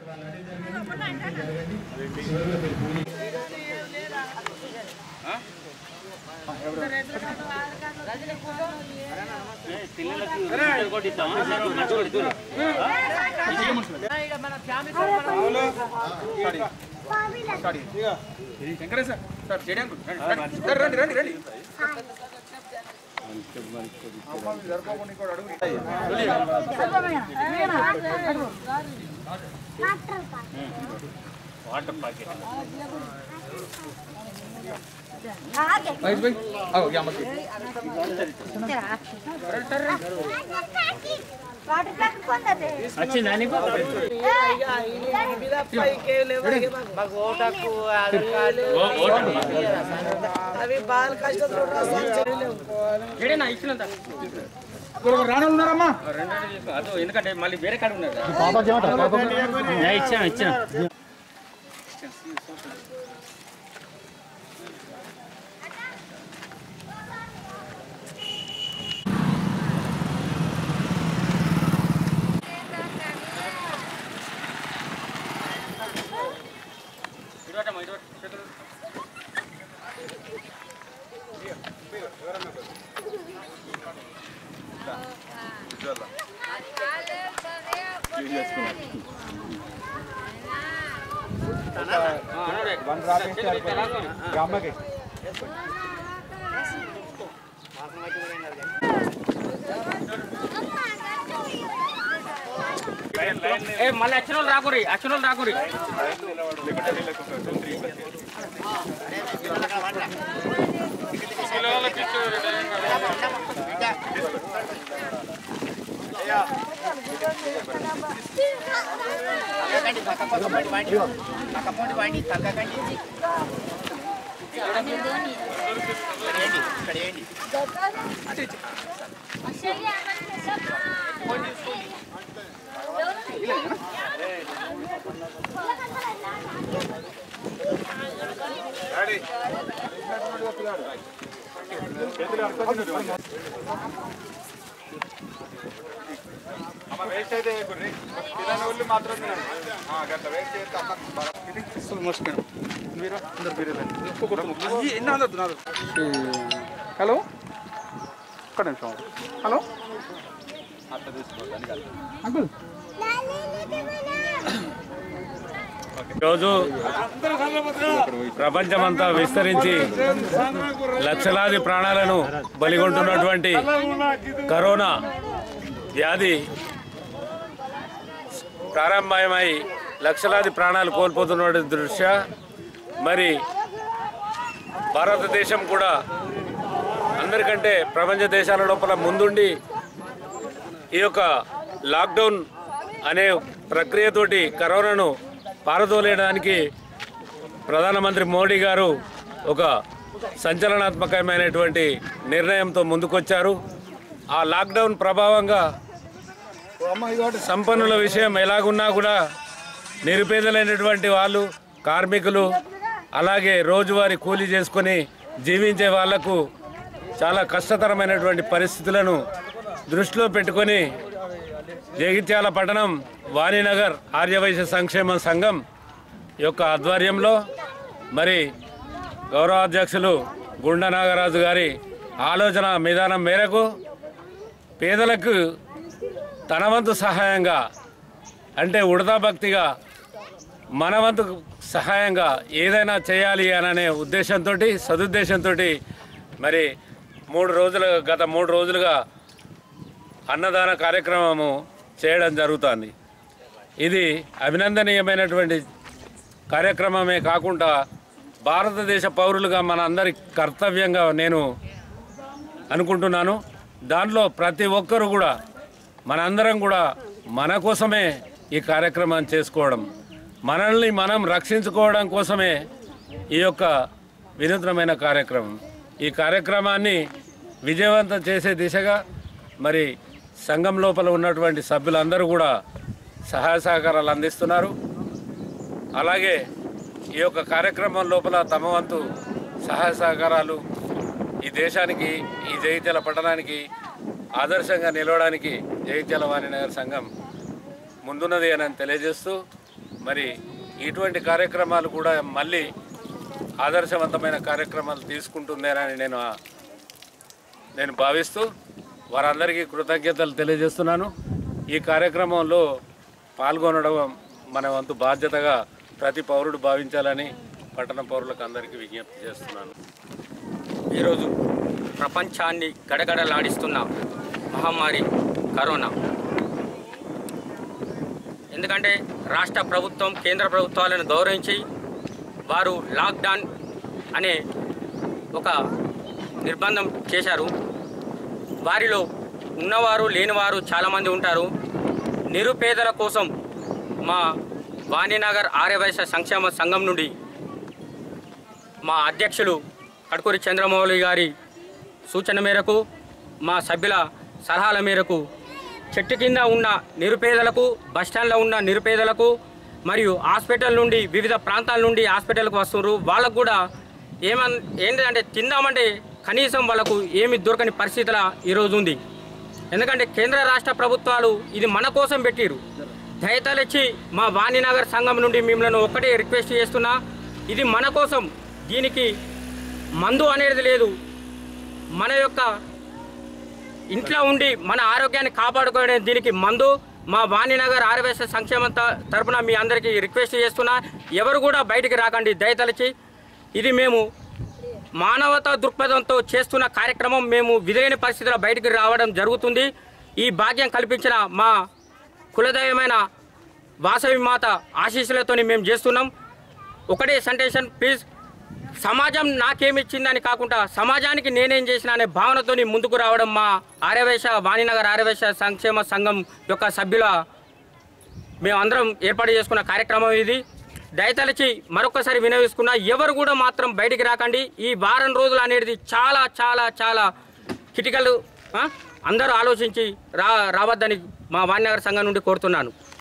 Venkateswara sir జడి uncle రండి రండి రండి రండి అమ్మ, మీరు జరుపుకోకుండా ఇంకోటి అడుగు మహేష్ భాయ్ ఆగో ఈ అమ్మకి అవి బాగా కష్టం రాను ఉన్నారమ్మా అదో ఎందుకంటే మళ్ళీ వేరే కాడ ఉన్నారు ఇచ్చాను ఇచ్చాను అమ్మకి ఏ మళ్ళీ అచ్చిన వాళ్ళు రాకురి అచ్చిన వాళ్ళు రాకురి అమ్మ వేస్ట్ అయితే కొన్ని తినని వాళ్ళు మాత్రం తినండి ఆ, గట్ల వేస్ట్ చేస్తే అమ్మ ఇది అసలు మోసపోయాను మీరు అందరు మీరు వెళ్ళండి. ఒక్కొక్కరు ముగ్గురు. ఈ ఎన్ని అందరు తిన్నారు హలో ఒక్క నిమిషం హలో అంకుల్ ఈరోజు ప్రపంచమంతా విస్తరించి లక్షలాది ప్రాణాలను బలిగొంటున్నటువంటి కరోనా వ్యాధి ప్రారంభమై లక్షలాది ప్రాణాలు కోల్పోతున్న దృష్ట్యా మరి భారతదేశం కూడా అందరికంటే ప్రపంచ దేశాల లోపల ముందుండి ఈ యొక్క లాక్డౌన్ అనే ప్రక్రియతోటి కరోనాను పారదోలేయడానికి ప్రధానమంత్రి మోడీ గారు ఒక సంచలనాత్మకమైనటువంటి నిర్ణయంతో ముందుకొచ్చారు ఆ లాక్డౌన్ ప్రభావంగా సంపన్నుల విషయం ఎలాగున్నా కూడా నిరుపేదలైనటువంటి వాళ్ళు కార్మికులు అలాగే రోజువారీ కూలీ చేసుకొని జీవించే వాళ్లకు చాలా కష్టతరమైనటువంటి పరిస్థితులను దృష్టిలో పెట్టుకొని జగిత్యాల పట్టణం వాణినగర్ ఆర్యవైశ్య సంక్షేమ సంఘం యొక్క ఆధ్వర్యంలో మరి గౌరవాధ్యక్షులు గుండా నాగరాజు గారి ఆలోచన విధానం మేరకు పేదలకు తన వంతు సహాయంగా అంటే ఉడతా భక్తిగా మన వంతు సహాయంగా ఏదైనా చేయాలి అననే ఉద్దేశంతో సదుద్దేశంతో మరి మూడు రోజులు గత మూడు రోజులుగా అన్నదాన కార్యక్రమము చేయడం జరుగుతుంది ఇది అభినందనీయమైనటువంటి కార్యక్రమమే కాకుండా భారతదేశ పౌరులుగా మన అందరి కర్తవ్యంగా నేను అనుకుంటున్నాను దాంట్లో ప్రతి ఒక్కరు కూడా మనందరం కూడా మన కోసమే ఈ కార్యక్రమాన్ని చేసుకోవడం మనల్ని మనం రక్షించుకోవడం కోసమే ఈ యొక్క వినూత్నమైన కార్యక్రమం ఈ కార్యక్రమాన్ని విజయవంతం చేసే దిశగా మరి సంఘం లోపల ఉన్నటువంటి సభ్యులందరూ కూడా సహాయ సహకారాలు అందిస్తున్నారు అలాగే ఈ యొక్క కార్యక్రమం లోపల తమ వంతు సహాయ సహకారాలు ఈ దేశానికి ఈ జగిత్యాల పట్టణానికి ఆదర్శంగా నిలవడానికి జగిత్యాల వాణినగర్ సంఘం ముందున్నది అని తెలియజేస్తూ మరి ఇటువంటి కార్యక్రమాలు కూడా మళ్ళీ ఆదర్శవంతమైన కార్యక్రమాలు తీసుకుంటుందేనని నేను నేను భావిస్తూ వారందరికీ కృతజ్ఞతలు తెలియజేస్తున్నాను ఈ కార్యక్రమంలో పాల్గొనడం మన వంతు బాధ్యతగా ప్రతి పౌరుడు భావించాలని పట్టణ పౌరులకు అందరికీ విజ్ఞప్తి చేస్తున్నాను ఈరోజు ప్రపంచాన్ని గడగడలాడిస్తున్న మహమ్మారి కరోనా ఎందుకంటే రాష్ట్ర ప్రభుత్వం కేంద్ర ప్రభుత్వాలను గౌరవించి వారు లాక్డౌన్ అనే ఒక నిర్బంధం చేశారు వారిలో ఉన్నవారు లేనివారు చాలామంది ఉంటారు నిరుపేదల కోసం మా వాణినగర్ ఆర్యవైశ్య సంక్షేమ సంఘం నుండి మా అధ్యక్షులు కడుకూరి చంద్రమౌళి గారి సూచన మేరకు మా సభ్యుల సలహాల మేరకు చెట్టు కింద ఉన్న నిరుపేదలకు బస్టాండ్లో ఉన్న నిరుపేదలకు మరియు హాస్పిటల్ నుండి వివిధ ప్రాంతాల నుండి హాస్పిటల్కి వస్తున్నారు వాళ్ళకు కూడా ఏమన్ ఏంటంటే తిందామంటే కనీసం వాళ్ళకు ఏమి దొరకని పరిస్థితుల ఈరోజు ఉంది ఎందుకంటే కేంద్ర రాష్ట్ర ప్రభుత్వాలు ఇది మన కోసం పెట్టిరు దయతలచ్చి మా వాణినగర్ సంఘం నుండి మిమ్మల్ని ఒక్కటే రిక్వెస్ట్ చేస్తున్నా ఇది మన కోసం దీనికి మందు అనేది లేదు మన యొక్క ఇంట్లో ఉండి మన ఆరోగ్యాన్ని కాపాడుకునే దీనికి మందు మా వాణినగర్ ఆర్యవేశ సంక్షేమ త- తరపున మీ అందరికీ రిక్వెస్ట్ చేస్తున్నా ఎవరు కూడా బయటికి రాకండి దయతలచి ఇది మేము మానవతా దృక్పథంతో చేస్తున్న కార్యక్రమం మేము విధులేని పరిస్థితుల్లో బయటికి రావడం జరుగుతుంది ఈ భాగ్యం కల్పించిన మా కులదైవమైన వాసవి మాత ఆశీస్సులతోని మేము చేస్తున్నాం ఒకటే సంటేషన్ ప్లీజ్ సమాజం నాకేమిచ్చిందని కాకుండా సమాజానికి నేనేం చేసిన అనే భావనతోని ముందుకు రావడం మా ఆర్యవేశ వాణినగర్ ఆర్యవేశ సంక్షేమ సంఘం యొక్క సభ్యుల మేమందరం ఏర్పాటు చేసుకున్న కార్యక్రమం ఇది దయతలచి మరొకసారి వినవిస్తున్నా ఎవరు కూడా మాత్రం బయటికి రాకండి ఈ వారం రోజులు అనేది చాలా చాలా చాలా కిటికలు అందరూ ఆలోచించి రా రావద్దని మా వాణినగర్ సంఘం నుండి కోరుతున్నాను